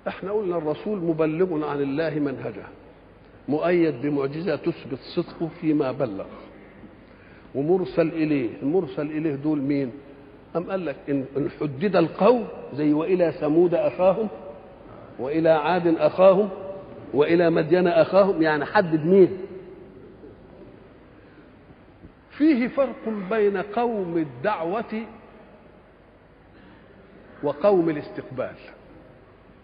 احنا قلنا الرسول مبلغ عن الله منهجه مؤيد بمعجزه تثبت صدقه فيما بلغ ومرسل اليه المرسل اليه دول مين أم قال لك إن إن حدد القوم زي وإلى ثمود أخاهم وإلى عاد أخاهم وإلى مدين أخاهم يعني حدد مين فيه فرق بين قوم الدعوة وقوم الاستقبال